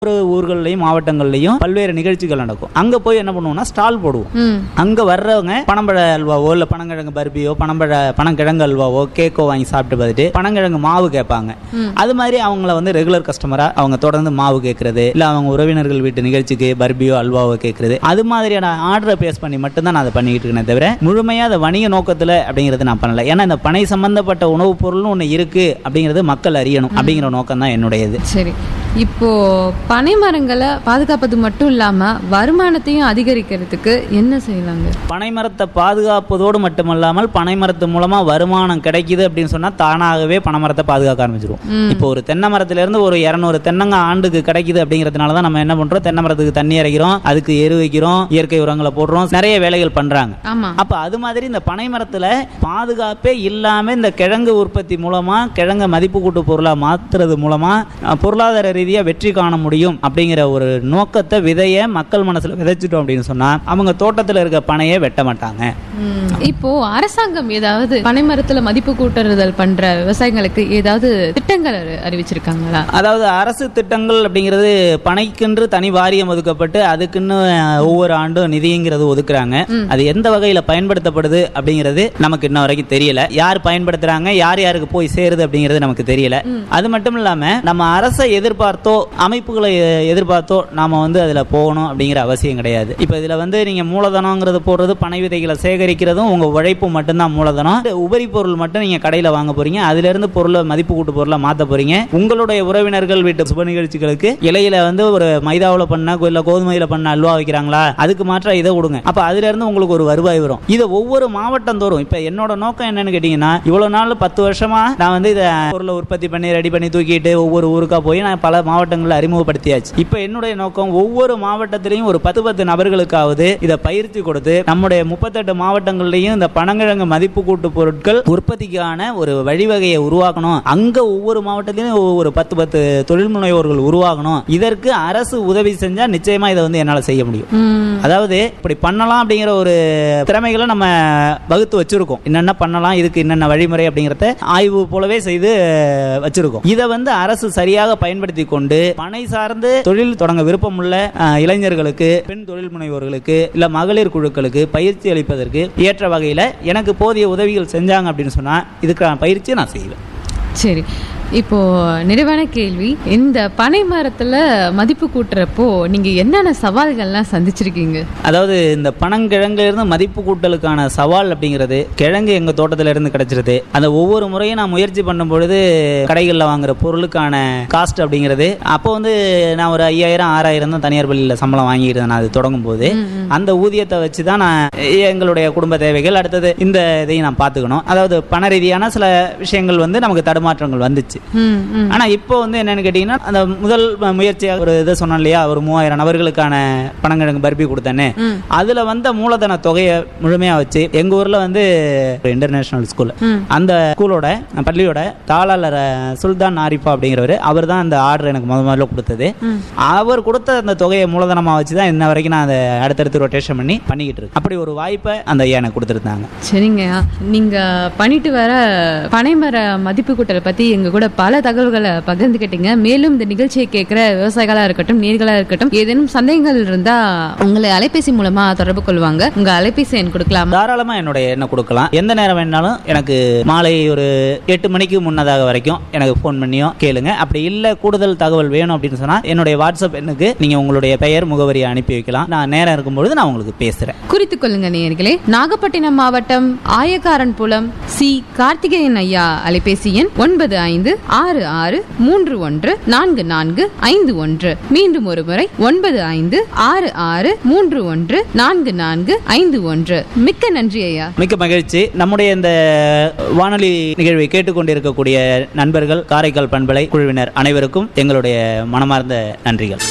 ஒரு ஊர்கள்லயும் மாவட்டங்கள்லயும் பல்வேறு நிகழ்ச்சிகள் நடக்கும் அங்க போய் என்ன பண்ணுவோம்னா ஸ்டால் போடுவோம் ம் அங்க வர்றவங்க பனம்பழ அல்வாவோ இல்ல பனங்கிழங்கு பர்பியோ பனம்பழ பனங்கிழங்கு அல்வாவோ கேக்கோ வாங்கி சாப்பிட்டு பார்த்துட்டு பனங்கிழங்கு மாவு கேட்பாங்க அது மாதிரி அவங்கள வந்து ரெகுலர் கஸ்டமரா அவங்க தொடர்ந்து மாவு கேட்கறது இல்ல அவங்க உறவினர்கள் வீட்டு நிகழ்ச்சிக்கு பர்பியோ அல்வாவோ கேட்கறது அது மாதிரியான ஆர்டரை பேஸ் பண்ணி மட்டும்தான் நான் அதை பண்ணிக்கிட்டு இருக்கேனே தவிர முழுமையா அதை வணிக நோக்கத்துல அப்படிங்கறது நான் பண்ணல ஏன்னா இந்த பனை சம்பந்தப்பட்ட உணவுப் பொருள்னு ஒண்ணு இருக்கு அப்படிங்கறது மக்கள் அறியணும் அப்படிங்கிற நோக்கம் தான் என்னுடையது சரி இப்போ பனை மரங்களை பாதுகாப்பது மட்டும் இல்லாம வருமானத்தையும் அதிகரிக்கிறதுக்கு என்ன செய்யலாங்க பனை மரத்தை பாதுகாப்பதோடு மட்டுமல்லாமல் பனை மரத்து மூலமா வருமானம் கிடைக்குது அப்படின்னு சொன்னா தானாகவே பனை மரத்தை பாதுகாக்க ஆரம்பிச்சிருவோம் இப்போ ஒரு தென்னை மரத்துல இருந்து ஒரு இரநூறு தென்னங்க ஆண்டுக்கு கிடைக்குது அப்படிங்கிறதுனால தான் நம்ம என்ன பண்றோம் தென்னை மரத்துக்கு தண்ணி இறைக்கிறோம் அதுக்கு எரு வைக்கிறோம் இயற்கை உரங்களை போடுறோம் நிறைய வேலைகள் பண்றாங்க ஆமா அப்ப அது மாதிரி இந்த பனை மரத்துல பாதுகாப்பே இல்லாம இந்த கிழங்கு உற்பத்தி மூலமா கிழங்க மதிப்பு கூட்டு பொருளா மாத்துறது மூலமா அஹ், பொருளாதார ரீதியா வெற்றி காண முடியும் அப்படிங்கிற ஒரு நோக்கத்தை விதைய மக்கள் மனசுல விதைச்சிட்டோம் அப்படின்னு சொன்னா அவங்க தோட்டத்துல இருக்க பனையை வெட்ட மாட்டாங்க ம். இப்போ அரசாங்கம் ஏதாவது பனை மரத்துல மதிப்பு கூட்டுறதல் பண்ற விவசாயிகளுக்கு ஏதாவது திட்டங்கள் அறி- அறிவிச்சிருக்காங்களா அதாவது அரசு திட்டங்கள் அப்படிங்கிறது பனைக்கென்று தனி வாரியம் ஒதுக்கப்பட்டு அதுக்குன்னு அஹ், ஒவ்வொரு ஆண்டும் நிதிங்கிறது ஒதுக்குறாங்க அது எந்த வகையில பயன்படுத்தப்படுது அப்படிங்கிறது நமக்கு இன்ன வரைக்கும் தெரியல யார் பயன்படுத்துறாங்க யார் யாருக்கு போய் சேருது அப்படிங்கிறது நமக்கு தெரியல அது மட்டும் இல்லாம நம்ம அரசை எதிர்பார்த்தோ அமைப்புகளை எ- எதிர்பார்த்தோ நாம வந்து அதுல போகணும் அப்படிங்கிற அவசியம் கிடையாது இப்ப இதுல வந்து நீங்க மூலதனங்கிறது போடுறது பனை விதைகளை சேகரிக்கிறதும் உங்க உழைப்பு மட்டும்தான் மூலதனம் இந்த உபரி பொருள் மட்டும் நீங்க கடையில வாங்க போறீங்க அதுல இருந்து பொருளை மதிப்பு கூட்டு பொருளை மாத்த போறீங்க உங்களுடைய உறவினர்கள் வீட்டு சுப நிகழ்ச்சிகளுக்கு இலையில வந்து ஒரு மைதாவுல பண்ண இல்ல கோதுமையில பண்ண அல்வா வைக்கிறாங்களா அதுக்கு மாற்றா இதை கொடுங்க அப்ப அதுல இருந்து உங்களுக்கு ஒரு வருவாய் வரும் இதை ஒவ்வொரு மாவட்டம் தோறும் இப்ப என்னோட நோக்கம் என்னன்னு கேட்டீங்கன்னா இவ்வளவு நாள் பத்து வருஷமா நான் வந்து இதை பொருளை உற்பத்தி பண்ணி ரெடி பண்ணி தூக்கிட்டு ஒவ்வொரு ஊருக்கா போய் நான் பல மாவட்டங்களில் அறிமுகப்படுத்தியாச்சு இப்ப என்னுடைய நோக்கம் ஒவ்வொரு மாவட்டத்திலையும் ஒரு பத்து பத்து நபர்களுக்காவது இதை பயிற்சி கொடுத்து நம்முடைய முப்பத்தெட்டு மாவட்டங்கள்லயும் இந்த பனங்கிழங்கு மதிப்பு கூட்டு பொருட்கள் உற்பத்திக்கான ஒரு வழிவகையை உருவாக்கணும் அங்க ஒவ்வொரு மாவட்டத்திலும் ஒவ்வொரு பத்து பத்து தொழில் முனைவோர்கள் உருவாகணும் இதற்கு அரசு உதவி செஞ்சா நிச்சயமா இதை வந்து என்னால செய்ய முடியும் ம் அதாவது இப்படி பண்ணலாம் அப்படிங்கிற ஒரு திறமைகளை நம்ம வகுத்து வச்சிருக்கோம் என்னென்ன பண்ணலாம் இதுக்கு என்னென்ன வழிமுறை அப்படிங்கிறத ஆய்வு போலவே செய்து வச்சிருக்கோம் இதை வந்து அரசு சரியாக பயன்படுத்தி கொண்டு பனை சார்ந்து தொழில் தொடங்க விருப்பமுள்ள அஹ், இளைஞர்களுக்கு பெண் தொழில் முனைவோர்களுக்கு இல்ல மகளிர் குழுக்களுக்கு பயிற்சி அளிப்பதற்கு ஏற்ற வகையில எனக்கு போதிய உதவிகள் செஞ்சாங்க அப்படின்னு சொன்னா இதுக்கான பயிற்சி நான் செய்வேன் சரி இப்போ நிறைவான கேள்வி இந்த பனை மரத்துல மதிப்பு கூட்டுறப்போ நீங்க என்னென்ன சவால்கள்லாம் சந்திச்சிருக்கீங்க அதாவது இந்த பனங்கிழங்குல இருந்து மதிப்பு கூட்டலுக்கான சவால் அப்படிங்கிறது கிழங்கு எங்க தோட்டத்துல இருந்து கிடைச்சிருது அந்த ஒவ்வொரு முறையும் நான் முயற்சி பண்ணும் பொழுது கடைகளில் வாங்குற பொருளுக்கான காஸ்ட் அப்படிங்கிறது அப்போ வந்து நான் ஒரு ஐயாயிரம் ஆறாயிரம் தான் தனியார் பள்ளியில் சம்பளம் வாங்கிட்டு இருந்தேன் நான் அது தொடங்கும் போது அந்த ஊதியத்தை வச்சு தான் நான் எங்களுடைய குடும்ப தேவைகள் அடுத்தது இந்த இதையும் நான் பார்த்துக்கணும் அதாவது பண ரீதியான சில விஷயங்கள் வந்து நமக்கு தடுமாற்றங்கள் வந்துச்சு ம் ம் ஆனா இப்போ வந்து என்னன்னு கேட்டீங்கன்னா அந்த முதல் ம- முயற்சியா ஒரு இதை சொன்னோம் இல்லையா ஒரு மூவாயிரம் நபர்களுக்கான பனங்கிழங்கு பருப்பி கொடுத்தேன்னு ம். அதுல வந்த மூலதன தொகையை முழுமையா வச்சு எங்க ஊர்ல வந்து இன்டர்நேஷனல் ஸ்கூல் ம். அந்த ஸ்கூலோட பள்ளியோட தாளாளர் அஹ், சுல்தான் ஆரிஃபா அப்படிங்கிறவர் அவர் தான் அந்த ஆர்டர் எனக்கு முத முதல்ல கொடுத்தது அவர் கொடுத்த அந்த தொகையை மூலதனமா வச்சு தான் இன்ன வரைக்கும் நான் அதை அடுத்தடுத்து ரொட்டேஷன் பண்ணி பண்ணிக்கிட்டு இருக்கேன் அப்படி ஒரு வாய்ப்பை அந்த ஐயா எனக்கு கொடுத்துருந்தாங்க சரிங்க நீங்க பண்ணிட்டு வர பனைமர மதிப்பு கூட்டலை பத்தி எங்க கூட பல தகவல்களை பகிர்ந்துக்கிட்டீங்க மேலும் இந்த நிகழ்ச்சியை கேட்கிற விவசாயிகளா இருக்கட்டும் நேர்களா இருக்கட்டும் ஏதேனும் சந்தேகங்கள் இருந்தா உங்களை அலைபேசி மூலமா தொடர்பு கொள்வாங்க உங்க அலைபேசி எண் கொடுக்கலாமா தாராளமா என்னுடைய எண்ணெய் கொடுக்கலாம் எந்த நேரம் வேணாலும் எனக்கு மாலை ஒரு எட்டு மணிக்கு முன்னதாக வரைக்கும் எனக்கு ஃபோன் பண்ணியோ கேளுங்க அப்படி இல்ல கூடுதல் தகவல் வேணும் அப்படின்னு சொன்னா என்னுடைய வாட்ஸ்அப் எண்ணுக்கு நீங்க உங்களுடைய பெயர் முகவரியை அனுப்பி வைக்கலாம் நான் நேரம் இருக்கும்பொழுது நான் உங்களுக்கு பேசுறேன் குறித்துக் கொள்ளுங்க நேயர்களே நாகப்பட்டினம் மாவட்டம் ஆயக்காரன் புலம் சி கார்த்திகேயன் ஐயா அலைபேசி எண் ஒன்பது ஐந்து ஆறு ஆறு மூன்று ஒன்று நான்கு நான்கு ஐந்து ஒன்று மீண்டும் ஒரு முறை ஒன்பது ஐந்து ஆறு ஆறு மூன்று ஒன்று நான்கு நான்கு ஐந்து ஒன்று மிக்க நன்றி ஐயா மிக்க மகிழ்ச்சி நம்முடைய இந்த வானொலி நிகழ்வை கேட்டுக்கொண்டிருக்கக்கூடிய நண்பர்கள் காரைக்கால் பண்பலை குழுவினர் அனைவருக்கும் எங்களுடைய மனமார்ந்த நன்றிகள்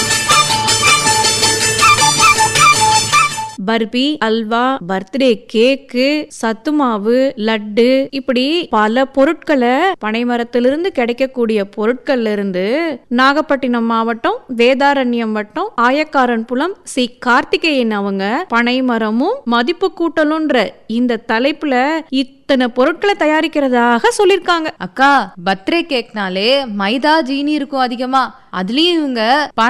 பர்பி அல்வா பர்த்டே கேக்கு சத்து மாவு லட்டு இப்படி பல பொருட்களை பனைமரத்திலிருந்து கிடைக்கக்கூடிய பொருட்கள்ல இருந்து நாகப்பட்டினம் மாவட்டம் வேதாரண்யம் வட்டம் ஆயக்காரன் புலம் சி கார்த்திகேயன் அவங்க பனைமரமும் மதிப்பு கூட்டலுன்ற இந்த தலைப்புல இத்தனை பொருட்களை தயாரிக்கிறதாக சொல்லிருக்காங்க அக்கா பர்த்டே கேக்னாலே மைதா ஜீனி இருக்கும் அதிகமா அதுலயும் இவங்க